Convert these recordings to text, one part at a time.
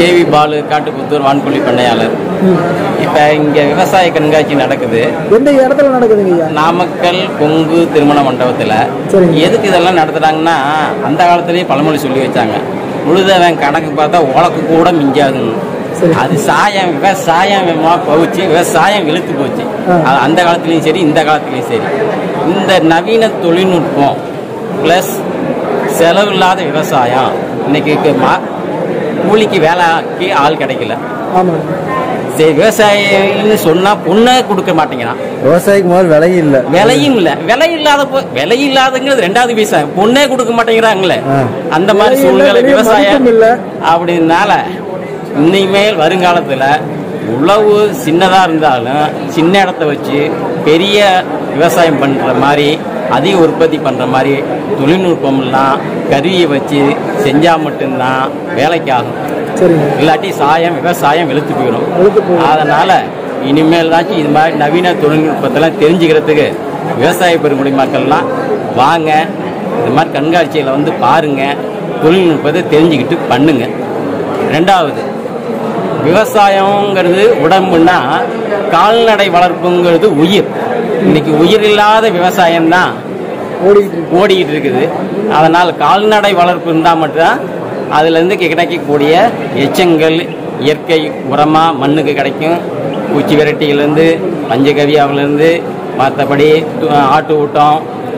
KV Balu Kattuputhur வான்கோழி பண்ணையாளர் இப்போ இங்கே விவசாய கண்காட்சி நடக்குது எந்த இடத்துல நடக்குதுங்க ஐயா நாமக்கல் கொங்கு திருமண மண்டபத்தில் சரிங்க. எதுக்கு இதெல்லாம் நடத்துறாங்கன்னா அந்த காலத்திலேயே பழமொழி சொல்லி வச்சாங்க உழுதவன் கணக்கு பார்த்தா உலக்கு கூட மிஞ்சாதுன்னு சரி. அது சாயம் விவசாயம் வேகமா போச்சு விவசாயம் இழுத்து போச்சு ஆ. அது அந்த காலத்துலேயும் சரி இந்த காலத்துலேயும் சரி இந்த நவீன தொழில்நுட்பம் ப்ளஸ் செலவில்லாத விவசாயம் இன்னைக்கு கு- மா- கூலிக்கு வேலைக்கு ஆள் கிடைக்கல ஆமாங்க சரி விவசாயின்னு சொன்னா பொண்ணே கொடுக்க மாட்டேங்கிறான் விவசாயிக்கு முதல் விலையும் இல்ல விலையும் இல்ல விலை இல்லாத போ விலை இல்லாதங்கிறது ரெண்டாவது பைசா பொண்ணே கொடுக்க மாட்டேங்கிறாங்களே ஆ. அந்த மாதிரி விலை இல்ல, சூழ்நிலை வெளிய விவசாயம் மதிப்பும் இல்ல. அப்படினால இனிமேல் வருங்காலத்துல உழவு சின்னதா இருந்தாலும் சின்ன இடத்த வச்சு பெரிய விவசாயம் பண்ற மாதிரி அதிக உற்பத்தி பண்ற மாதிரி தொழில்நுட்பம்லாம் கருவியை வச்சு செஞ்சா மட்டும்தான் வேலைக்கு ஆகும் சரிங்க இல்லாட்டி சாயம் விவசாயம் வெளுத்து போயிடும் வெளுத்து போயிடும். அதனால இனிமேல் தாச்சும் இது மாதிரி நவீன தொழில்நுட்பத்தெல்லாம் தெரிஞ்சுக்கிறதுக்கு விவசாய பெருங்குடி மக்கள்லாம் வாங்க இது மாதிரி கண்காட்சியில் வந்து பாருங்க தொழில்நுட்பத்தை தெரிஞ்சுக்கிட்டு பண்ணுங்க ரெண்டாவது விவசாயங்கிறது உடம்புன்னா கால்நடை வளர்ப்புங்கிறது உயிர் இன்னைக்கு உயிர் இல்லாத விவசாயம்தான் ஓடிக்கிட்டு இருக்கு ஓடிக்கிட்டு இருக்குது அதனால் கால்நடை வளர்ப்பு இருந்தால் மட்டும்தான் அதுலேருந்து கிடைக்கக்கூடிய எச்சங்கள் இயற்கை உரமாக மண்ணுக்கு கிடைக்கும் பூச்சி விரட்டியிலேருந்து பஞ்சகவியாவிலேருந்து மற்றபடி ஆட்டு ஊட்டம்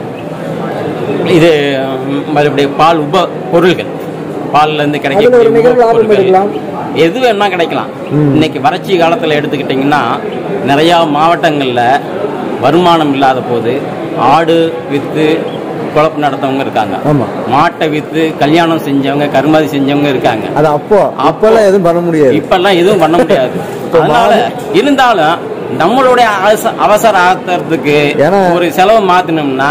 இது ம், மறுபடியும் பால் உப பொருள்கள் பால்லேருந்து அதுல ஒரு கிடைக்கக்கூடிய உப நிகழ்வு லாபம் பொருட்கள் எடுக்கலாம். எது வேணா கிடைக்கலாம் இன்னைக்கு வறட்சி காலத்தில் எடுத்துக்கிட்டிங்கன்னா நிறையா மாவட்டங்களில் வருமானம் இல்லாத போது ஆடு விற்று குழப்பு நடத்தவங்க இருக்காங்க ஆமா. மாட்டை விற்று கல்யாணம் செஞ்சவங்க கருமாதி செஞ்சவங்க இருக்காங்க அது அப்போ அப்பெல்லாம் எதுவும் பண்ண முடியாது இப்பெல்லாம் எதுவும் பண்ண முடியாது அதனால இருந்தாலும் நம்மளுடைய அவச- அவசர ஆத்திரத்துக்கு ஏன்னா- ஒரு செலவு மாத்தினோம்னா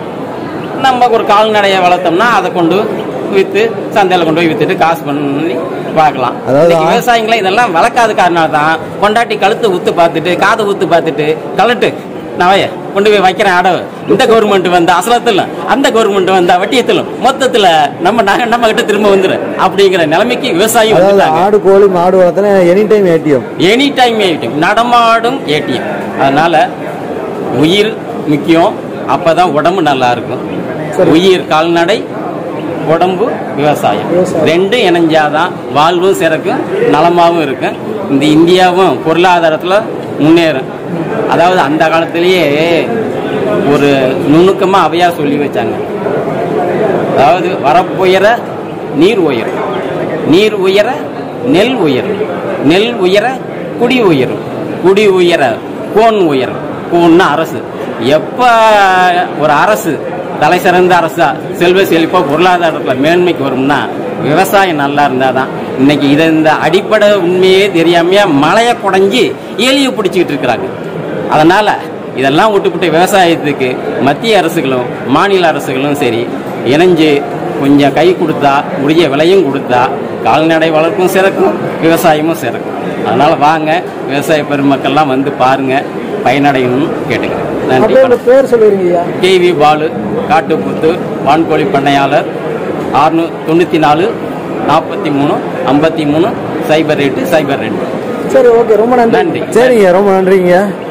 நம்ம ஒரு கால்நடையை வளர்த்தோம்னா அதை கொண்டு வித்து சந்தையில கொண்டு போய் வித்துட்டு காசு பண்ணி பார்க்கலாம் அதாவது இன்னைக்கு ஆ- விவசாயிகளை இதெல்லாம் வளர்க்காத காரணம் தான் கொண்டாட்டி கழுத்தை ஊத்து பார்த்துட்டு காதை ஊத்து பார்த்துட்டு கலட்டு நவைய கொண்டு போய் வைக்கிறேன் அடவு இந்த கவர்மெண்ட் வந்த அசலத்திலும் அந்த கவர்மெண்ட் வந்த வட்டியத்திலும் மொத்தத்துல நம்ம நகை நம்ம கிட்ட திரும்ப வந்துடும் அப்படிங்கிற நிலைமைக்கு விவசாயி அதாவது வந்துட்டாங்க ஆடு கோழி மாடு வளர்த்தன any time ATM any time ATM நடமாடும் ஏடிஎம் அதனால உயிர் முக்கியம் அப்பதான் உடம்பு நல்லா இருக்கும் உயிர் கால்நடை உடம்பு விவசாயம் விவசாயம். ரெண்டும் இணைஞ்சாதான் வாழ்வும் சிறக்கும் நலமாகவும் இருக்கும் இந்த இந்தியாவும் பொருளாதாரத்தில் முன்னேறும் அதாவது அந்த காலத்திலேயே ஒரு நுணுக்கமாக அவையார் சொல்லி வச்சாங்க அதாவது வரப்புயர நீர் உயரும் நீர் உயர நெல் உயரும் நெல் உயர குடி உயரும் குடி உயர கோன் உயரும் கோன்னா அரசு எப்ப ஒரு அரசு தலை சிறந்த அரசா செல்வ செழிப்பா பொருளாதாரத்தில் மேன்மைக்கு வரும்னா விவசாயம் நல்லா இருந்தாதான் இன்னைக்கு இதை இந்த அடிப்படை உண்மையே தெரியாமையா மழையை குடைஞ்சி எலியை பிடிச்சிக்கிட்டு இருக்கிறாங்க அதனால இதெல்லாம் விட்டுவிட்டு விவசாயத்துக்கு மத்திய அரசுகளும் மாநில அரசுகளும் சரி இணைஞ்சு கொஞ்சம் கை கொடுத்தா உரிய விலையும் கொடுத்தா கால்நடை வளர்ப்பும் சிறக்கும் விவசாயமும் சிறக்கும் அதனால வாங்க விவசாய பெருமக்கள்லாம் வந்து பாருங்க பயனடையணும்னு கேட்டுக்கிறேன் நன்றி அப்படியே உங்க பேர் சொல்லிருங்க ஐயா கேவி பாலு காட்டுப்புத்தூர் வான்கோழி பண்ணையாளர் ஆறுநூ தொண்ணூற்றி நாலு நாற்பத்தி மூணு ஐம்பத்தி மூணு சைபர் எட்டு சைபர் ரெண்டு சரி ஓகே ரொம்ப நன்றி நன்றி சரிங்க ரொம்ப நன்றிங்க